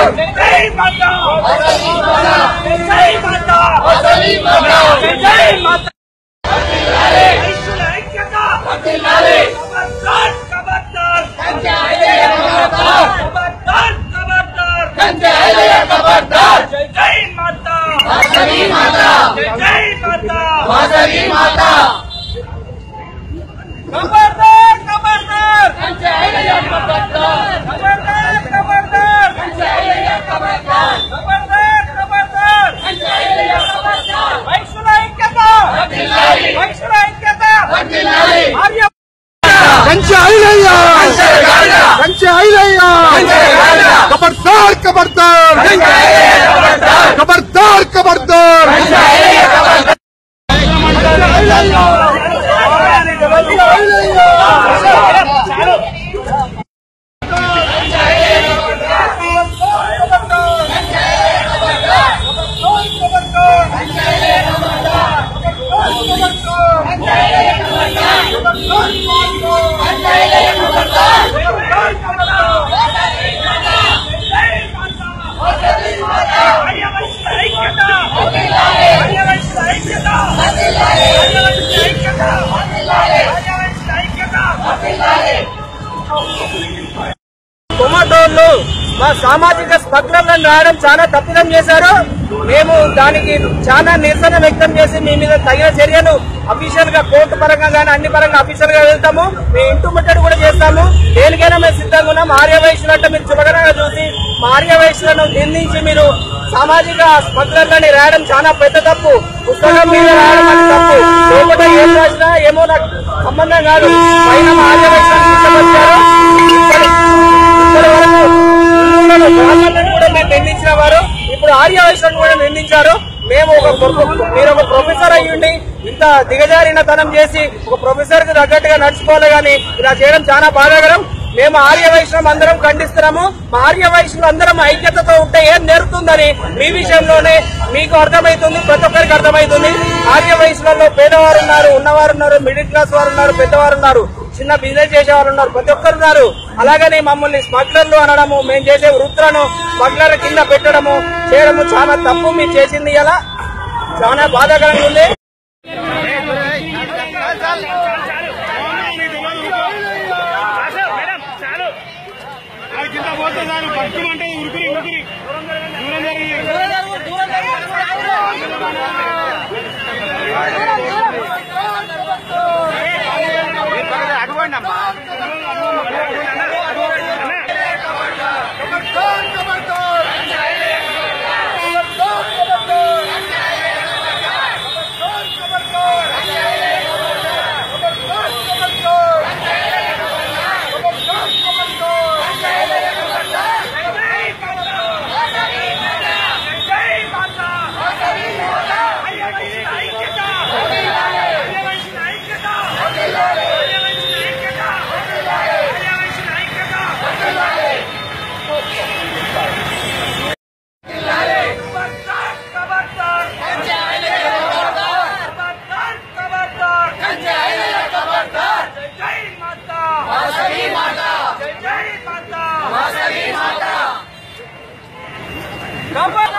జై మాతా జై మాతా జై మాతా రైతుల ఐక్యత ఖబర్దార్ ఖబర్దార్ ఖబర్దార్ ఖబర్దార్ జై జై మాతా జై జై మాతా ఖబర్దార్ ఖబర్దార్ ఖబర్దార్ ఖబర్దార్ ఖబర్దార్ ఖబర్దార్ వైశ్యుల ఐక్యత వైశ్యుల ఐక్యత ఆర్య కంచె ఐలయ్యా కంచె ఐలయ్యా ఖబర్దార్ ఖబర్దార్ ఖబర్దార్ ఖబర్దార్ టొమాటోలు మా సామాజిక స్పగ్నంలను రాయడం చాలా తప్పిదం చేశారు మేము దానికి చాలా నిరసన వ్యక్తం చేసి మీ మీద తగిన చర్యలు అఫీషియల్ గా కోర్టు పరంగా కానీ అన్ని పరంగా అఫీషియల్ గా వెళ్తాము మేము ఇంటి ముట్టడి కూడా చేస్తాము దేనికైనా మేము సిద్ధంగా ఉన్నాం ఆర్య వయసులంటే మీరు చులకనగా చూసి మా ఆర్య వయసులను నిందించి మీరు సామాజిక స్మగ్లర్లని రాయడం చాలా పెద్ద తప్పు పుస్తకం మీద రాయడం అది తప్పు లోపల ఏం రాసినా ఏమో నాకు సంబంధం కాదు పైన మా ఆర్య వయసులను ఇష్టపరిచారు ఇప్పటి- ఇప్పటి వరకు హిందువులను బ్రాహ్మణులను కూడా మేము నిందించిన వారు ఇప్పుడు ఆర్య వయసులను కూడా నిందించారు మేము ఒక ప్రొ- మీరు ఒక ప్రొఫెసర్ అయ్యుండి ఇంత దిగజారిన తనం చేసి ఒక ప్రొఫెసర్ కి తగ్గట్టుగా నడుచుకోవాలి కానీ ఇలా చేయడం చాలా బాధాకరం మేము ఆర్య వైశ్యం అందరం ఖండిస్తున్నాము మా ఆర్య వైశ్యులు అందరం ఐక్యతతో ఉంటే ఏం నేర్పుతుందని మీ విషయంలోనే మీకు అర్థమవుతుంది ప్రతి ఒక్కరికి అర్థమవుతుంది ఆర్య వయసులలో పేదవారు ఉన్నారు ఉన్నవారు ఉన్నారు మిడిల్ క్లాస్ వారు ఉన్నారు పెద్దవారు ఉన్నారు చిన్న బిజినెస్ చేసేవారు ఉన్నారు ప్రతి ఒక్కరు ఉన్నారు అలాగని మమ్మల్ని స్మగ్లర్లు అనడము మేము చేసే వృత్తులను స్మగ్లర్ కింద పెట్టడము చేయడము చాలా తప్పు మీరు చేసింది ఇలా చాలా బాధాకరంగా ఉంది కింద పోతే చాలు పట్టుమంటే ఉరికిరి ఉరికిరి దూరం జరిగి ఖబర్దార్